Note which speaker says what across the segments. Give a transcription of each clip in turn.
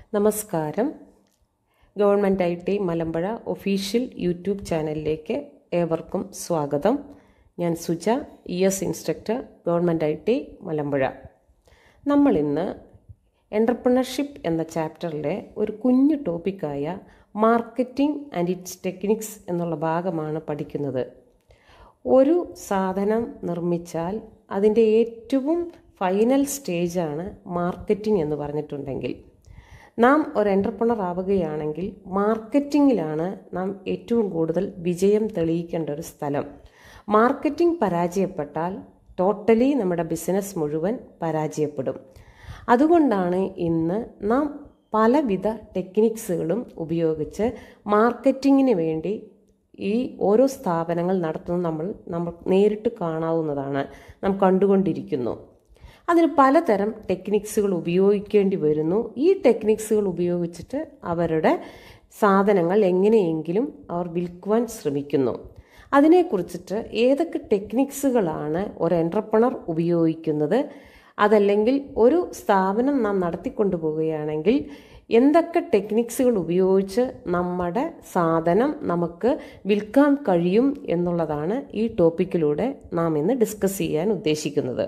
Speaker 1: നമസ്കാരം government I T Malampuzha official YouTube ചാനലിലേക്ക് ഏവർക്കും സ്വാഗതം ഞാൻ Suja E S instructor government I T Malampuzha നമ്മളിന്ന് എൻ്റർപ്രണർഷിപ്പ് എന്ന ചാപ്റ്ററിലെ ഒരു കുഞ്ഞു ടോപ്പിക്കായ മാർക്കറ്റിംഗ് ആൻഡ് ഇറ്റ്സ് ടെക്നിക്സ് എന്നുള്ള ഭാഗമാണ് പഠിക്കുന്നത് ഒരു സാധനം നിർമ്മിച്ചാൽ അതിൻ്റെ ഏറ്റവും ഫൈനൽ സ്റ്റേജാണ് മാർക്കറ്റിംഗ് എന്ന് പറഞ്ഞിട്ടുണ്ടെങ്കിൽ നാം ഒരു എൻ്റർപ്രണർ ആവുകയാണെങ്കിൽ മാർക്കറ്റിങ്ങിലാണ് നാം ഏറ്റവും കൂടുതൽ വിജയം തെളിയിക്കേണ്ട ഒരു സ്ഥലം മാർക്കറ്റിംഗ് പരാജയപ്പെട്ടാൽ ടോട്ടലി നമ്മുടെ ബിസിനസ് മുഴുവൻ പരാജയപ്പെടും അതുകൊണ്ടാണ് ഇന്ന് നാം പലവിധ ടെക്നിക്സുകളും ഉപയോഗിച്ച് മാർക്കറ്റിങ്ങിന് വേണ്ടി ഈ ഓരോ സ്ഥാപനങ്ങൾ നടത്തുന്നത് നമ്മൾ നമ്മൾ നേരിട്ട് കാണാവുന്നതാണ് നാം കണ്ടുകൊണ്ടിരിക്കുന്നു അതിന് പലതരം ടെക്നിക്സുകൾ ഉപയോഗിക്കേണ്ടി വരുന്നു ഈ ടെക്നിക്സുകൾ ഉപയോഗിച്ചിട്ട് അവരുടെ സാധനങ്ങൾ എങ്ങനെയെങ്കിലും അവർ വിൽക്കുവാൻ ശ്രമിക്കുന്നു അതിനെക്കുറിച്ചിട്ട് ഏതൊക്കെ ടെക്നിക്സുകളാണ് ഒരു എൻ്റർപ്രണർ ഉപയോഗിക്കുന്നത് അതല്ലെങ്കിൽ ഒരു സ്ഥാപനം നാം നടത്തിക്കൊണ്ടു പോവുകയാണെങ്കിൽ എന്തൊക്കെ ടെക്നിക്സുകൾ ഉപയോഗിച്ച് നമ്മുടെ സാധനം നമുക്ക് വിൽക്കാൻ കഴിയും എന്നുള്ളതാണ് ഈ ടോപ്പിക്കിലൂടെ നാം ഇന്ന് ഡിസ്കസ് ചെയ്യാൻ ഉദ്ദേശിക്കുന്നത്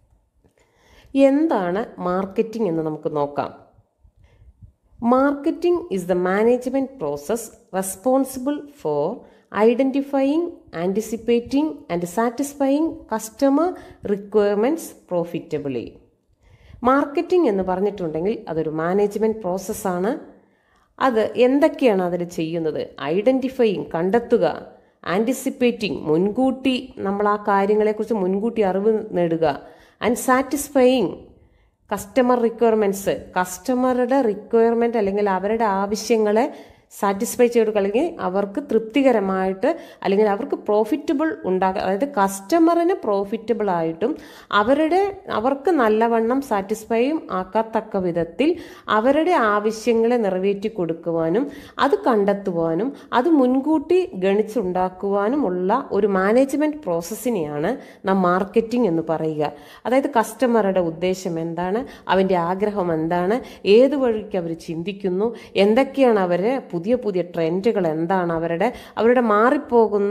Speaker 1: എന്താണ് മാർക്കറ്റിംഗ് എന്ന് നമുക്ക് നോക്കാം marketing is the management process responsible for identifying anticipating and satisfying customer requirements profitably marketing എന്ന് പറഞ്ഞിട്ടുണ്ടെങ്കിൽ അതൊരു മാനേജ്മെൻറ്റ് പ്രോസസ്സാണ് അത് എന്തൊക്കെയാണ് അതിൽ ചെയ്യുന്നത് ഐഡൻറ്റിഫൈയിങ് കണ്ടെത്തുക ആൻറ്റിസിപ്പേറ്റിംഗ് മുൻകൂട്ടി നമ്മൾ ആ കാര്യങ്ങളെക്കുറിച്ച് മുൻകൂട്ടി അറിവ് നേടുക ആൻഡ് സാറ്റിസ്ഫൈയിങ് കസ്റ്റമർ റിക്വയർമെൻറ്റ്സ് കസ്റ്റമറുടെ റിക്വയർമെൻറ്റ് അല്ലെങ്കിൽ അവരുടെ ആവശ്യങ്ങളെ സാറ്റിസ്ഫൈ ചെയ്ത് അല്ലെങ്കിൽ അവർക്ക് തൃപ്തികരമായിട്ട് അല്ലെങ്കിൽ അവർക്ക് പ്രോഫിറ്റബിൾ ഉണ്ടാക്കുക അതായത് കസ്റ്റമറിന് പ്രോഫിറ്റബിൾ ആയിട്ടും അവരുടെ അവർക്ക് നല്ലവണ്ണം സാറ്റിസ്ഫൈയും ആക്കത്തക്ക വിധത്തിൽ അവരുടെ ആവശ്യങ്ങളെ നിറവേറ്റി കൊടുക്കുവാനും അത് കണ്ടെത്തുവാനും അത് മുൻകൂട്ടി ഗണിച്ചുണ്ടാക്കുവാനുമുള്ള ഒരു മാനേജ്മെൻറ്റ് പ്രോസസ്സിനെയാണ് നാം മാർക്കറ്റിംഗ് എന്ന് പറയുക അതായത് കസ്റ്റമറുടെ ഉദ്ദേശം എന്താണ് അവൻ്റെ ആഗ്രഹം എന്താണ് ഏത് വഴിക്ക് അവർ ചിന്തിക്കുന്നു എന്തൊക്കെയാണ് അവരെ പുതിയ പുതിയ ട്രെൻഡുകൾ എന്താണ് അവരുടെ അവരുടെ മാറിപ്പോകുന്ന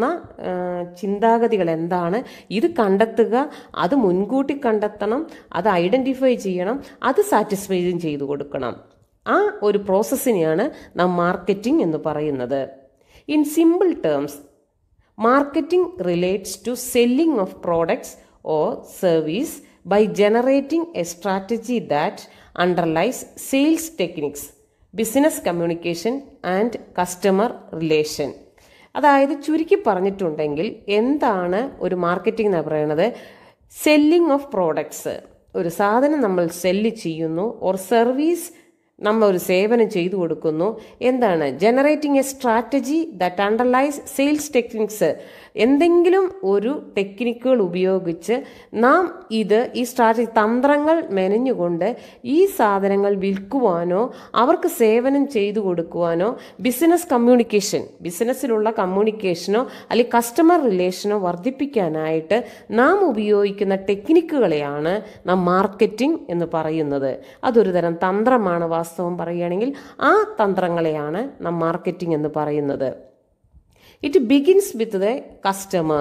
Speaker 1: ചിന്താഗതികൾ എന്താണ് ഇത് കണ്ടെത്തുക അത് മുൻകൂട്ടി കണ്ടെത്തണം അത് ഐഡൻറ്റിഫൈ ചെയ്യണം അത് സാറ്റിസ്ഫൈയും ചെയ്തു കൊടുക്കണം ആ ഒരു പ്രോസസ്സിനെയാണ് നാം മാർക്കറ്റിംഗ് എന്ന് പറയുന്നത് in simple terms marketing relates to selling of products or service by generating a strategy that underlies sales techniques, business communication and customer relation. അതായത് ചുരുക്കി പറഞ്ഞിട്ടുണ്ടെങ്കിൽ എന്താണ് ഒരു മാർക്കറ്റിംഗ് എന്ന് പറയുന്നത് സെല്ലിംഗ് ഓഫ് പ്രോഡക്ട്സ് ഒരു സാധനം നമ്മൾ സെല്ല് ചെയ്യുന്നു ഓർ സർവീസ് നമ്മൾ ഒരു സേവനം ചെയ്തു കൊടുക്കുന്നു എന്താണ് generating a strategy that underlies sales techniques എന്തെങ്കിലും ഒരു ടെക്നിക്കുകൾ ഉപയോഗിച്ച് നാം ഇത് ഈ സ്ട്രാറ്റജി തന്ത്രങ്ങൾ മെനഞ്ഞുകൊണ്ട് ഈ സാധനങ്ങൾ വിൽക്കുവാനോ അവർക്ക് സേവനം ചെയ്തു കൊടുക്കുവാനോ ബിസിനസ് കമ്മ്യൂണിക്കേഷൻ ബിസിനസ്സിലുള്ള കമ്മ്യൂണിക്കേഷനോ അല്ലെങ്കിൽ കസ്റ്റമർ റിലേഷനോ വർദ്ധിപ്പിക്കാനായിട്ട് നാം ഉപയോഗിക്കുന്ന ടെക്നിക്കുകളെയാണ് നാം മാർക്കറ്റിംഗ് എന്ന് പറയുന്നത് അതൊരു തരം തന്ത്രമാണ് വാസ്തവം പറയുകയാണെങ്കിൽ ആ തന്ത്രങ്ങളെയാണ് നാം മാർക്കറ്റിംഗ് എന്ന് പറയുന്നത് it begins with the customer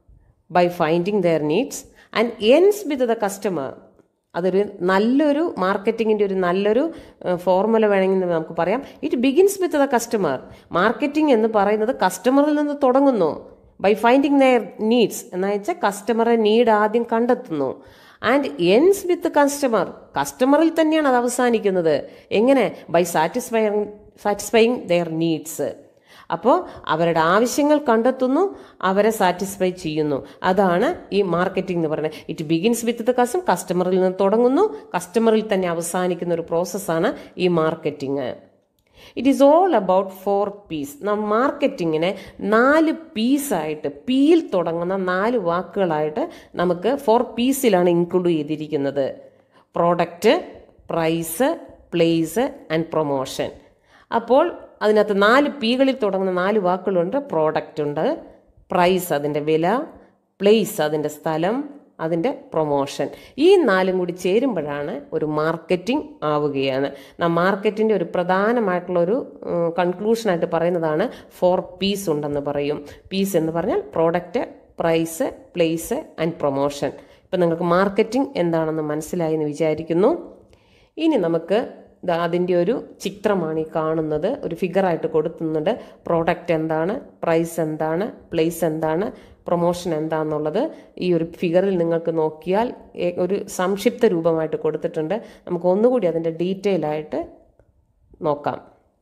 Speaker 1: by finding their needs and ends with the customer അതൊരു നല്ലൊരു മാർക്കറ്റിങ്ങിൻ്റെ ഒരു നല്ലൊരു ഫോർമുല വേണമെങ്കിൽ നമുക്ക് പറയാം it begins with the customer marketing എന്ന് പറയുന്നത് കസ്റ്റമറിൽ നിന്ന് തുടങ്ങുന്നു ബൈ ഫൈൻഡിങ് ദയർ നീഡ്സ് എന്ന് വെച്ചാൽ കസ്റ്റമറെ നീഡ് ആദ്യം കണ്ടെത്തുന്നു ആൻഡ് എൻസ് വിത്ത് കസ്റ്റമർ കസ്റ്റമറിൽ തന്നെയാണ് അത് അവസാനിക്കുന്നത് എങ്ങനെ by satisfying satisfying their needs അപ്പോൾ അവരുടെ ആവശ്യങ്ങൾ കണ്ടെത്തുന്നു അവരെ സാറ്റിസ്ഫൈ ചെയ്യുന്നു അതാണ് ഈ മാർക്കറ്റിംഗ് എന്ന് പറയുന്നത് it begins with the custom കസ്റ്റമറിൽ നിന്ന് തുടങ്ങുന്നു കസ്റ്റമറിൽ തന്നെ അവസാനിക്കുന്ന ഒരു പ്രോസസ്സാണ് ഈ marketing it is all about four Ps നാം മാർക്കറ്റിങ്ങിനെ നാല് പീസായിട്ട് പിയിൽ തുടങ്ങുന്ന നാല് വാക്കുകളായിട്ട് നമുക്ക് ഫോർ പീസിലാണ് ഇൻക്ലൂഡ് ചെയ്തിരിക്കുന്നത് product price place and promotion അപ്പോൾ അതിനകത്ത് നാല് പീകളിൽ തുടങ്ങുന്ന നാല് വാക്കുകളുണ്ട് പ്രോഡക്റ്റ് ഉണ്ട് പ്രൈസ് അതിൻ്റെ വില പ്ലേസ് അതിൻ്റെ സ്ഥലം അതിൻ്റെ പ്രൊമോഷൻ ഈ നാലും കൂടി ചേരുമ്പോഴാണ് ഒരു മാർക്കറ്റിംഗ് ആവുകയാണ് നാം മാർക്കറ്റിൻ്റെ ഒരു പ്രധാനമായിട്ടുള്ള ഒരു കൺക്ലൂഷനായിട്ട് പറയുന്നതാണ് ഫോർ പീസ് ഉണ്ടെന്ന് പറയും പീസ് എന്ന് പറഞ്ഞാൽ product price place and promotion ഇപ്പം നിങ്ങൾക്ക് മാർക്കറ്റിംഗ് എന്താണെന്ന് മനസ്സിലായി എന്ന് വിചാരിക്കുന്നു ഇനി നമുക്ക് ദാ അതിൻ്റെ ഒരു ചിത്രമാണ് ഈ കാണുന്നത് ഒരു ഫിഗറായിട്ട് കൊടുക്കുന്നുണ്ട് പ്രോഡക്റ്റ് എന്താണ് പ്രൈസ് എന്താണ് പ്ലേസ് എന്താണ് പ്രൊമോഷൻ എന്താണെന്നുള്ളത് ഈ ഒരു ഫിഗറിൽ നിങ്ങൾക്ക് നോക്കിയാൽ ഏ- ഒരു സംക്ഷിപ്ത രൂപമായിട്ട് കൊടുത്തിട്ടുണ്ട് നമുക്ക് ഒന്നുകൂടി അതിൻ്റെ ഡീറ്റെയിൽ ആയിട്ട് നോക്കാം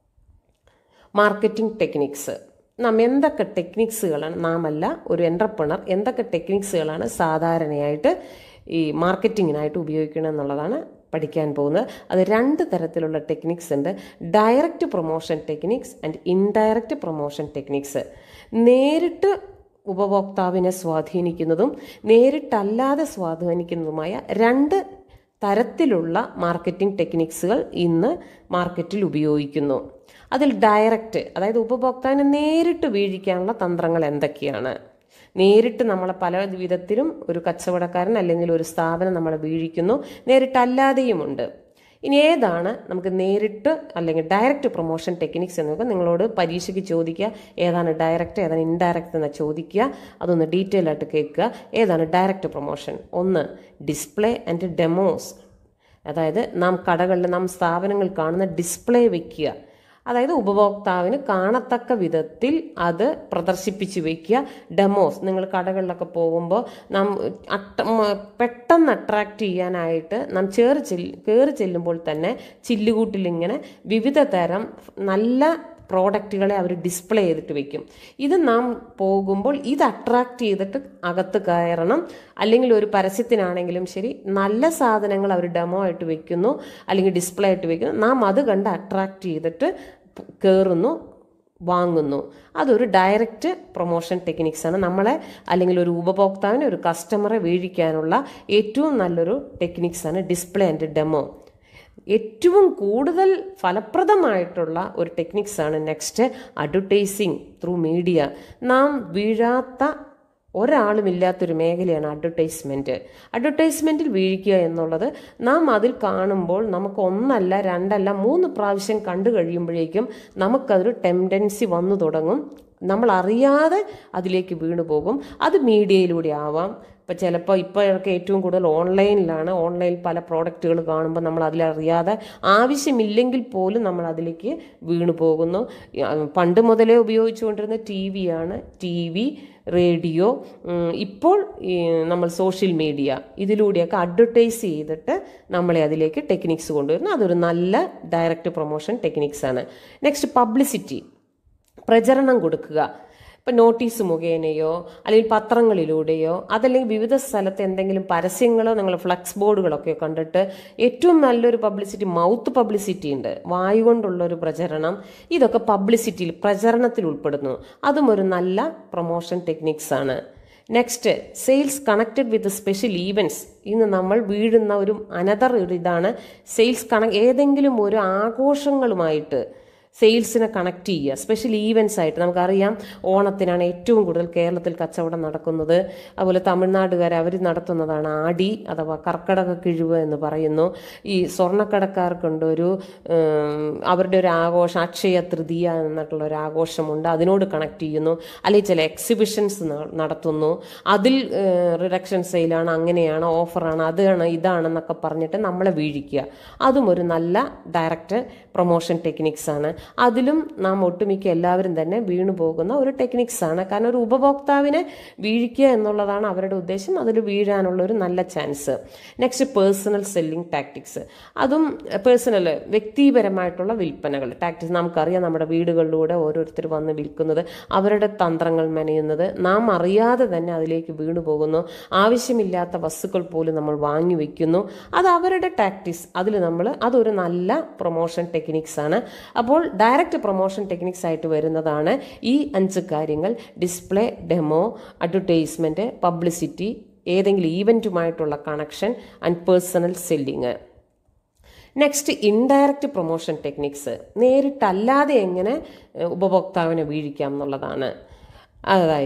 Speaker 1: മാർക്കറ്റിംഗ് ടെക്നിക്സ് നാം എന്തൊക്കെ ടെക്നിക്സുകളാണ് നാം അല്ല ഒരു എൻ്റർപ്രണർ എന്തൊക്കെ ടെക്നിക്സുകളാണ് സാധാരണയായിട്ട് ഈ മാർക്കറ്റിങ്ങിനായിട്ട് ഉപയോഗിക്കണം എന്നുള്ളതാണ് പഠിക്കാൻ പോകുന്നത് അത് രണ്ട് തരത്തിലുള്ള ടെക്നിക്സ് ഉണ്ട് direct promotion techniques and indirect promotion techniques നേരിട്ട് ഉപഭോക്താവിനെ സ്വാധീനിക്കുന്നതും നേരിട്ടല്ലാതെ സ്വാധീനിക്കുന്നതുമായ രണ്ട് തരത്തിലുള്ള മാർക്കറ്റിംഗ് ടെക്നിക്സുകൾ ഇന്ന് മാർക്കറ്റിൽ ഉപയോഗിക്കുന്നു അതിൽ ഡയറക്റ്റ് അതായത് ഉപഭോക്താവിനെ നേരിട്ട് വീഴിക്കാനുള്ള തന്ത്രങ്ങൾ എന്തൊക്കെയാണ് നേരിട്ട് നമ്മളെ പല വിധത്തിലും ഒരു കച്ചവടക്കാരൻ അല്ലെങ്കിൽ ഒരു സ്ഥാപനം നമ്മളെ വീഴിക്കുന്നു നേരിട്ടല്ലാതെയുമുണ്ട് ഇനി ഏതാണ് നമുക്ക് നേരിട്ട് അല്ലെങ്കിൽ ഡയറക്റ്റ് പ്രൊമോഷൻ ടെക്നിക്സ് എന്നൊക്കെ നിങ്ങളോട് പരീക്ഷയ്ക്ക് ചോദിക്കുക ഏതാണ് ഡയറക്റ്റ് ഏതാണ് ഇൻഡയറക്റ്റ് എന്ന് ചോദിക്കുക അതൊന്ന് ഡീറ്റെയിൽ ആയിട്ട് കേൾക്കുക ഏതാണ് ഡയറക്റ്റ് പ്രൊമോഷൻ ഒന്ന് ഡിസ്പ്ലേ ആൻഡ് ഡെമോസ് അതായത് നാം കടകളിൽ നാം സ്ഥാപനങ്ങൾ കാണുന്ന ഡിസ്പ്ലേ വെക്കുക അതായത് ഉപഭോക്താവിന് കാണത്തക്ക വിധത്തിൽ അത് പ്രദർശിപ്പിച്ച് വയ്ക്കുക ഡെമോസ് നിങ്ങൾ കടകളിലൊക്കെ പോകുമ്പോൾ നാം അട്ട മ- പെട്ടെന്ന് അട്രാക്റ്റ് ചെയ്യാനായിട്ട് നാം ചേറി ചെല്ല് കയറി ചെല്ലുമ്പോൾ തന്നെ ചില്ലുകൂട്ടിൽ ഇങ്ങനെ വിവിധ തരം നല്ല പ്രോഡക്റ്റുകളെ അവർ ഡിസ്പ്ലേ ചെയ്തിട്ട് വെക്കും ഇത് നാം പോകുമ്പോൾ ഇത് അട്രാക്റ്റ് ചെയ്തിട്ട് അകത്ത് കയറണം അല്ലെങ്കിൽ ഒരു പരസ്യത്തിനാണെങ്കിലും ശരി നല്ല സാധനങ്ങൾ അവർ ഡെമോ ആയിട്ട് വെക്കുന്നു അല്ലെങ്കിൽ ഡിസ്പ്ലേ ആയിട്ട് വെക്കുന്നു നാം അത് കണ്ട് അട്രാക്റ്റ് ചെയ്തിട്ട് കയറുന്നു വാങ്ങുന്നു അതൊരു ഡയറക്റ്റ് പ്രൊമോഷൻ ടെക്നിക്സ് ആണ് നമ്മളെ അല്ലെങ്കിൽ ഒരു ഉപഭോക്താവിനെ ഒരു കസ്റ്റമറെ വീഴിക്കാനുള്ള ഏറ്റവും നല്ലൊരു ടെക്നിക്സ് ആണ് ഡിസ്പ്ലേ ആൻഡ് ഡെമോ ഏറ്റവും കൂടുതൽ ഫലപ്രദമായിട്ടുള്ള ഒരു ടെക്നിക്സ് ആണ് നെക്സ്റ്റ് അഡ്വർടൈസിങ് ത്രൂ മീഡിയ നാം വീഴാത്ത ഒരാളും ഇല്ലാത്തൊരു മേഖലയാണ് അഡ്വർടൈസ്മെൻറ്റ് അഡ്വർടൈസ്മെൻറ്റിൽ വീഴിക്കുക എന്നുള്ളത് നാം അതിൽ കാണുമ്പോൾ നമുക്ക് ഒന്നല്ല രണ്ടല്ല മൂന്ന് പ്രാവശ്യം കണ്ടു കഴിയുമ്പോഴേക്കും നമുക്കതൊരു ടെൻഡൻസി വന്നു തുടങ്ങും നമ്മൾ അറിയാതെ അതിലേക്ക് വീണു പോകും അത് മീഡിയയിലൂടെ ആവാം ഇപ്പം ചിലപ്പോൾ ഇപ്പോഴൊക്കെ ഏറ്റവും കൂടുതൽ ഓൺലൈനിലാണ് ഓൺലൈനിൽ പല പ്രോഡക്റ്റുകൾ കാണുമ്പോൾ നമ്മൾ അതിലറിയാതെ ആവശ്യമില്ലെങ്കിൽ പോലും നമ്മൾ അതിലേക്ക് വീണു പോകുന്നു ആ, പണ്ട് മുതലേ ഉപയോഗിച്ചുകൊണ്ടിരുന്ന ടി വിയാണ് ടി വി റേഡിയോ ഉം, ഇപ്പോൾ ഈ നമ്മൾ സോഷ്യൽ മീഡിയ ഇതിലൂടെയൊക്കെ അഡ്വർടൈസ് ചെയ്തിട്ട് നമ്മളെ അതിലേക്ക് ടെക്നിക്സ് കൊണ്ടുവരുന്നു അതൊരു നല്ല ഡയറക്റ്റ് പ്രൊമോഷൻ ടെക്നിക്സ് ആണ് നെക്സ്റ്റ് പബ്ലിസിറ്റി പ്രചരണം കൊടുക്കുക ഇപ്പം നോട്ടീസ് മുഖേനയോ അല്ലെങ്കിൽ പത്രങ്ങളിലൂടെയോ അതല്ലെങ്കിൽ വിവിധ സ്ഥലത്ത് എന്തെങ്കിലും പരസ്യങ്ങളോ നിങ്ങൾ ഫ്ലക്സ് ബോർഡുകളൊക്കെ കണ്ടിട്ട് ഏറ്റവും നല്ലൊരു പബ്ലിസിറ്റി മൗത്ത് പബ്ലിസിറ്റി ഉണ്ട് വായു കൊണ്ടുള്ള ഒരു പ്രചരണം ഇതൊക്കെ പബ്ലിസിറ്റിയിൽ പ്രചരണത്തിൽ ഉൾപ്പെടുന്നു അതും ഒരു നല്ല പ്രൊമോഷൻ ടെക്നിക്സ് ആണ് next sales connected with special events ഇന്ന് നമ്മൾ വീഴുന്ന ഒരു അനദർ ഒരു ഇതാണ് സെയിൽസ് കണ ഏതെങ്കിലും ഒരു ആഘോഷങ്ങളുമായിട്ട് സെയിൽസിനെ കണക്ട് ചെയ്യുക സ്പെഷ്യൽ ഈവൻറ്റ്സ് ആയിട്ട് നമുക്കറിയാം ഓണത്തിനാണ് ഏറ്റവും കൂടുതൽ കേരളത്തിൽ കച്ചവടം നടക്കുന്നത് അതുപോലെ തമിഴ്നാടുകാർ അവർ നടത്തുന്നതാണ് ആടി അഥവാ കർക്കടക കിഴിവ് എന്ന് പറയുന്നു ഈ സ്വർണ്ണക്കടക്കാർക്കുണ്ട് ഒരു ഉം, അവരുടെ ഒരു ആഘോഷം അക്ഷയ തൃതീയ എന്നിട്ടുള്ള ഒരു ആഘോഷമുണ്ട് അതിനോട് കണക്ട് ചെയ്യുന്നു അല്ലെങ്കിൽ ചില എക്സിബിഷൻസ് നടത്തുന്നു അതിൽ റിഡക്ഷൻ സെയിലാണ് അങ്ങനെയാണ് ഓഫറാണ് അതാണ് ഇതാണെന്നൊക്കെ പറഞ്ഞിട്ട് നമ്മളെ വീഴിക്കുക അതും ഒരു നല്ല ഡയറക്റ്റ് പ്രൊമോഷൻ ടെക്നിക്സ് ആണ് അതിലും നാം ഒട്ടുമിക്ക എല്ലാവരും തന്നെ വീണു പോകുന്ന ഒരു ടെക്നിക്സ് ആണ് കാരണം ഒരു ഉപഭോക്താവിനെ വീഴിക്കുക എന്നുള്ളതാണ് അവരുടെ ഉദ്ദേശം അതിൽ വീഴാനുള്ള ഒരു നല്ല chance next personal selling tactics അതും പേഴ്സണൽ വ്യക്തിപരമായിട്ടുള്ള വിൽപ്പനകൾ ടാക്ടിക്സ് നമുക്കറിയാം നമ്മുടെ വീടുകളിലൂടെ ഓരോരുത്തർ വന്ന് വിൽക്കുന്നത് അവരുടെ തന്ത്രങ്ങൾ മെനയുന്നത് നാം അറിയാതെ തന്നെ അതിലേക്ക് വീണു പോകുന്നു ആവശ്യമില്ലാത്ത വസ്തുക്കൾ പോലും നമ്മൾ വാങ്ങി വെക്കുന്നു അത് അവരുടെ ടാക്ടിക്സ് അതിൽ നമ്മൾ അതൊരു നല്ല പ്രൊമോഷൻ ടെക്നിക്സ് ആണ് അപ്പോൾ ഡയറക്റ്റ് പ്രൊമോഷൻ ടെക്നിക്സ് ആയിട്ട് വരുന്നതാണ് ഈ അഞ്ച് കാര്യങ്ങൾ ഡിസ്പ്ലേ ഡെമോ അഡ്വർടൈസ്മെൻറ്റ് പബ്ലിസിറ്റി ഏതെങ്കിലും ഈവൻറ്റുമായിട്ടുള്ള connection and personal selling next indirect promotion techniques നേരിട്ടല്ലാതെ എങ്ങനെ ഏഹ്, ഉപഭോക്താവിനെ വീഴിക്കാം എന്നുള്ളതാണ് അതായത്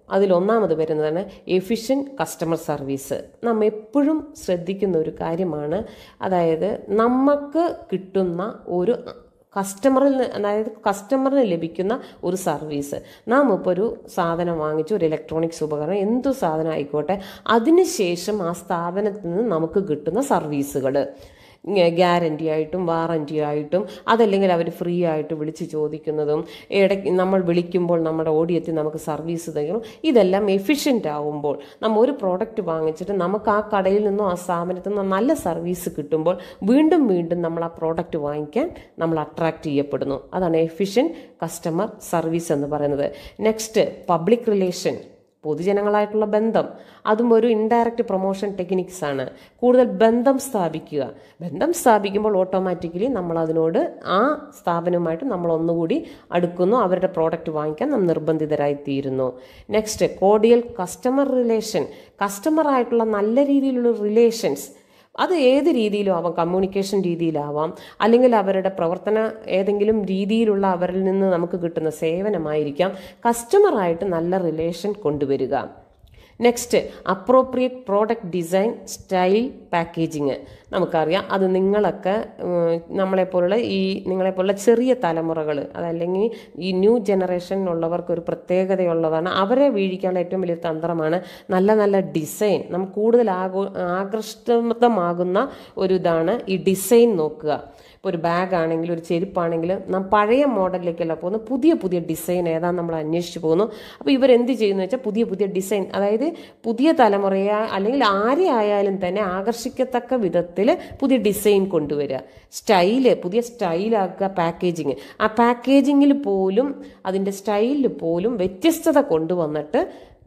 Speaker 1: അതിലൊന്നാമത് വരുന്നതാണ് എഫിഷ്യൻ കസ്റ്റമർ സർവീസ് നാം എപ്പോഴും ശ്രദ്ധിക്കുന്ന ഒരു കാര്യമാണ് അതായത് നമുക്ക് കിട്ടുന്ന ഒരു കസ്റ്റമറിൽ നിന്ന് അതായത് കസ്റ്റമറിന് ലഭിക്കുന്ന ഒരു സർവീസ് നാം ഇപ്പോൾ ഒരു സാധനം വാങ്ങിച്ചു ഒരു ഇലക്ട്രോണിക്സ് ഉപകരണം എന്തു സാധനം ആയിക്കോട്ടെ അതിനുശേഷം ആ സ്ഥാപനത്തിൽ നിന്ന് നമുക്ക് കിട്ടുന്ന സർവീസുകൾ ഗ്യാരണ്ടി ആയിട്ടും വാറൻറ്റി ആയിട്ടും അതല്ലെങ്കിൽ അവർ ഫ്രീ ആയിട്ട് വിളിച്ച് ചോദിക്കുന്നതും ഇടയ്ക്ക് നമ്മൾ വിളിക്കുമ്പോൾ നമ്മുടെ ഓടിയെത്തി നമുക്ക് സർവീസ് തരും ഇതെല്ലാം എഫിഷ്യൻ്റ് ആവുമ്പോൾ നമ്മൾ ഒരു പ്രോഡക്റ്റ് വാങ്ങിച്ചിട്ട് നമുക്ക് ആ കടയിൽ നിന്നോ ആ സ്ഥാപനത്തിൽ നിന്നോ നല്ല സർവീസ് കിട്ടുമ്പോൾ വീണ്ടും വീണ്ടും നമ്മൾ ആ പ്രോഡക്റ്റ് വാങ്ങിക്കാൻ നമ്മൾ അട്രാക്റ്റ് ചെയ്യപ്പെടുന്നു അതാണ് എഫിഷ്യൻ കസ്റ്റമർ സർവീസ് എന്ന് പറയുന്നത് നെക്സ്റ്റ് പബ്ലിക് റിലേഷൻ പൊതുജനങ്ങളായിട്ടുള്ള ബന്ധം അതും ഒരു ഇൻഡയറക്റ്റ് പ്രൊമോഷൻ ടെക്നിക്സ് ആണ് കൂടുതൽ ബന്ധം സ്ഥാപിക്കുക ബന്ധം സ്ഥാപിക്കുമ്പോൾ ഓട്ടോമാറ്റിക്കലി നമ്മൾ അതിനോട് ആ സ്ഥാപനവുമായിട്ട് നമ്മൾ ഒന്നുകൂടി അടുക്കുന്നു അവരുടെ പ്രോഡക്റ്റ് വാങ്ങിക്കാൻ നാം നിർബന്ധിതരായി തീരുന്നു നെക്സ്റ്റ് കോഡിയൽ കസ്റ്റമർ റിലേഷൻ കസ്റ്റമറായിട്ടുള്ള നല്ല രീതിയിലുള്ള റിലേഷൻസ് അത് ഏത് രീതിയിലും ആവാം കമ്മ്യൂണിക്കേഷൻ രീതിയിലാവാം അല്ലെങ്കിൽ അവരുടെ പ്രവർത്തന ഏതെങ്കിലും രീതിയിലുള്ള അവരിൽ നിന്ന് നമുക്ക് കിട്ടുന്ന സേവനമായിരിക്കാം കസ്റ്റമറായിട്ട് നല്ല റിലേഷൻ കൊണ്ടുവരിക next appropriate product design style packaging നമുക്കറിയാം അത് നിങ്ങളൊക്കെ ഉം, നമ്മളെപ്പോലുള്ള ഈ നിങ്ങളെപ്പോലുള്ള ചെറിയ തലമുറകൾ അതല്ലെങ്കിൽ ഈ ന്യൂ ജനറേഷനിലുള്ളവർക്ക് ഒരു പ്രത്യേകതയുള്ളതാണ് അവരെ വീഴിക്കാനുള്ള ഏറ്റവും വലിയ തന്ത്രമാണ് നല്ല നല്ല ഡിസൈൻ നമുക്ക് കൂടുതൽ ആകോ ആകർഷകമാകുന്ന ഒരു ഇതാണ് ഈ ഡിസൈൻ നോക്കുക ഇപ്പോൾ ഒരു ബാഗ് ആണെങ്കിലും ഒരു ചെരുപ്പാണെങ്കിലും നാം പഴയ മോഡലിലേക്കല്ല പോകുന്നത് പുതിയ പുതിയ ഡിസൈൻ ഏതാന്ന് നമ്മൾ അന്വേഷിച്ച് പോകുന്നു അപ്പോൾ ഇവരെന്ത് ചെയ്യുന്നു വെച്ചാൽ പുതിയ പുതിയ ഡിസൈൻ അതായത് പുതിയ തലമുറയെ അല്ലെങ്കിൽ ആരെ ആയാലും തന്നെ ആകർഷിക്കത്തക്ക വിധത്തിൽ പുതിയ ഡിസൈൻ കൊണ്ടുവരിക സ്റ്റൈല് പുതിയ സ്റ്റൈലാക്കുക പാക്കേജിങ് ആ പാക്കേജിങ്ങിൽ പോലും അതിൻ്റെ സ്റ്റൈലിൽ പോലും വ്യത്യസ്തത കൊണ്ടുവന്നിട്ട്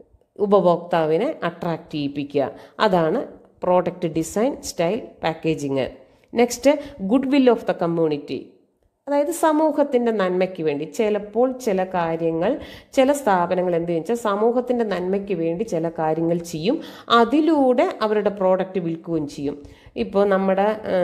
Speaker 1: ഉപഭോക്താവിനെ അട്രാക്റ്റ് ചെയ്യിപ്പിക്കുക അതാണ് product design style packaging next goodwill of the community അതായത് സമൂഹത്തിൻ്റെ നന്മയ്ക്ക് വേണ്ടി ചിലപ്പോൾ ചില കാര്യങ്ങൾ ചില സ്ഥാപനങ്ങൾ എന്ത് വെച്ചാൽ സമൂഹത്തിൻ്റെ നന്മയ്ക്ക് വേണ്ടി ചില കാര്യങ്ങൾ ചെയ്യും അതിലൂടെ അവരുടെ പ്രോഡക്റ്റ് വിൽക്കുകയും ചെയ്യും ഇപ്പോൾ നമ്മുടെ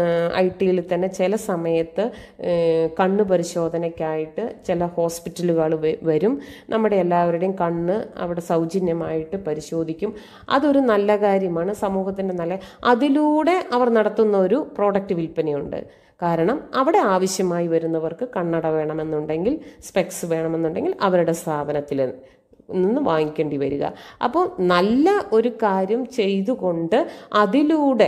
Speaker 1: ഐ ടിയിൽ തന്നെ ചില സമയത്ത് ഏഹ്, കണ്ണ് പരിശോധനയ്ക്കായിട്ട് ചില ഹോസ്പിറ്റലുകൾ വ- വരും നമ്മുടെ എല്ലാവരുടെയും കണ്ണ് അവിടെ സൗജന്യമായിട്ട് പരിശോധിക്കും അതൊരു നല്ല കാര്യമാണ് സമൂഹത്തിൻ്റെ നല്ല അതിലൂടെ അവർ നടത്തുന്ന ഒരു പ്രോഡക്റ്റ് വിൽപ്പനയുണ്ട് കാരണം അവിടെ ആവശ്യമായി വരുന്നവർക്ക് കണ്ണട വേണമെന്നുണ്ടെങ്കിൽ സ്പെക്സ് വേണമെന്നുണ്ടെങ്കിൽ അവരുടെ സ്ഥാപനത്തിൽ നിന്ന് വാങ്ങിക്കേണ്ടി വരിക അപ്പോൾ നല്ല ഒരു കാര്യം ചെയ്തുകൊണ്ട് അതിലൂടെ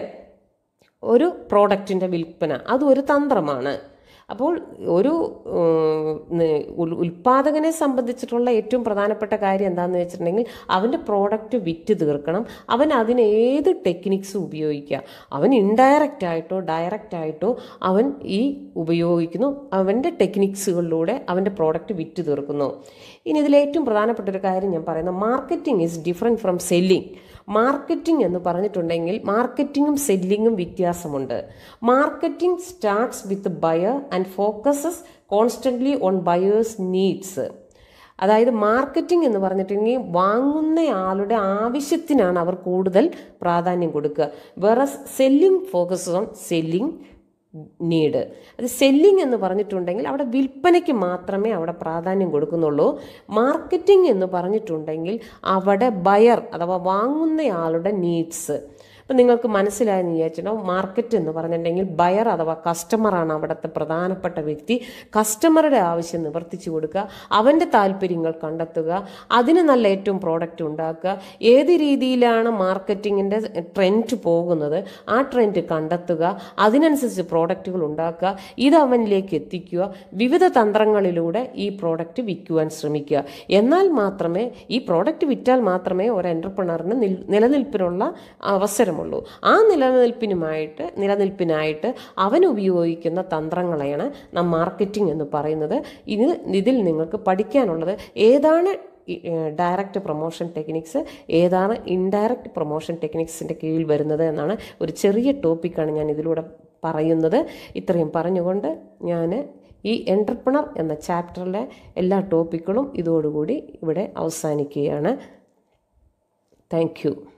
Speaker 1: ഒരു പ്രോഡക്റ്റിൻ്റെ വിൽപ്പന അതൊരു തന്ത്രമാണ് അപ്പോൾ ഒരു ഉം, ന്- ഉൽ- ഉൽപാദകനെ സംബന്ധിച്ചിട്ടുള്ള ഏറ്റവും പ്രധാനപ്പെട്ട കാര്യം എന്താണെന്ന് വെച്ചിട്ടുണ്ടെങ്കിൽ അവൻ്റെ പ്രോഡക്റ്റ് വിറ്റ് തീർക്കണം അവൻ അതിന് ഏത് ടെക്നിക്സും ഉപയോഗിക്കുക അവൻ ഇൻഡയറക്റ്റ് ആയിട്ടോ ഡയറക്റ്റ് ആയിട്ടോ അവൻ ഈ ഉപയോഗിക്കുന്നു അവൻ്റെ ടെക്നിക്സുകളിലൂടെ അവൻ്റെ പ്രോഡക്റ്റ് വിറ്റ് തീർക്കുന്നു ഇനി ഇതിൽ ഏറ്റവും പ്രധാനപ്പെട്ട ഒരു കാര്യം ഞാൻ പറയുന്നത് marketing is different from selling marketing എന്ന് പറഞ്ഞിട്ടുണ്ടെങ്കിൽ മാർക്കറ്റിങ്ങും സെല്ലിങ്ങും വ്യത്യാസമുണ്ട് marketing starts with buyer and focuses constantly on buyer's needs അതായത് മാർക്കറ്റിംഗ് എന്ന് പറഞ്ഞിട്ടുണ്ടെങ്കിൽ വാങ്ങുന്നയാളുടെ ആവശ്യത്തിനാണ് അവർ കൂടുതൽ പ്രാധാന്യം കൊടുക്കുക വേറെ selling focus on selling need അത് സെല്ലിംഗ് എന്ന് പറഞ്ഞിട്ടുണ്ടെങ്കിൽ അവിടെ വിൽപ്പനയ്ക്ക് മാത്രമേ അവിടെ പ്രാധാന്യം കൊടുക്കുന്നുള്ളൂ മാർക്കറ്റിംഗ് എന്ന് പറഞ്ഞിട്ടുണ്ടെങ്കിൽ അവിടെ ബയർ അഥവാ വാങ്ങുന്നയാളുടെ നീഡ്സ് അപ്പം നിങ്ങൾക്ക് മനസ്സിലായെന്ന് വിചാരിച്ചിട്ടുണ്ടോ മാർക്കറ്റ് എന്ന് പറഞ്ഞിട്ടുണ്ടെങ്കിൽ ബയർ അഥവാ കസ്റ്റമറാണ് അവിടുത്തെ പ്രധാനപ്പെട്ട വ്യക്തി കസ്റ്റമറുടെ ആവശ്യം നിവർത്തിച്ചു കൊടുക്കുക അവൻ്റെ താല്പര്യങ്ങൾ കണ്ടെത്തുക അതിന് നല്ല ഏറ്റവും പ്രോഡക്റ്റ് ഉണ്ടാക്കുക ഏത് രീതിയിലാണ് മാർക്കറ്റിങ്ങിൻ്റെ ട്രെൻഡ് പോകുന്നത് ആ ട്രെൻഡ് കണ്ടെത്തുക അതിനനുസരിച്ച് പ്രോഡക്റ്റുകൾ ഉണ്ടാക്കുക ഇത് അവനിലേക്ക് എത്തിക്കുക വിവിധ തന്ത്രങ്ങളിലൂടെ ഈ പ്രോഡക്റ്റ് വിൽക്കുവാൻ ശ്രമിക്കുക എന്നാൽ മാത്രമേ ഈ പ്രോഡക്റ്റ് വിറ്റാൽ മാത്രമേ ഒരു എൻ്റർപ്രണറിന് നിൽ നിലനിൽപ്പിനുള്ള അവസരമുള്ളൂ ആ നിലനിൽപ്പിനുമായിട്ട് നിലനിൽപ്പിനായിട്ട് അവൻ ഉപയോഗിക്കുന്ന തന്ത്രങ്ങളെയാണ് നാം മാർക്കറ്റിംഗ് എന്ന് പറയുന്നത് ഇത് ഇതിൽ നിങ്ങൾക്ക് പഠിക്കാനുള്ളത് ഏതാണ് ഡയറക്റ്റ് പ്രൊമോഷൻ ടെക്നിക്സ് ഏതാണ് ഇൻഡയറക്റ്റ് പ്രൊമോഷൻ ടെക്നിക്സിൻ്റെ കീഴിൽ വരുന്നത് എന്നാണ് ഒരു ചെറിയ ടോപ്പിക്കാണ് ഞാൻ ഇതിലൂടെ പറയുന്നത് ഇത്രയും പറഞ്ഞുകൊണ്ട് ഞാൻ ഈ എൻ്റർപ്രണർ എന്ന ചാപ്റ്ററിലെ എല്ലാ ടോപ്പിക്കുകളും ഇതോടുകൂടി ഇവിടെ അവസാനിക്കുകയാണ് താങ്ക് യു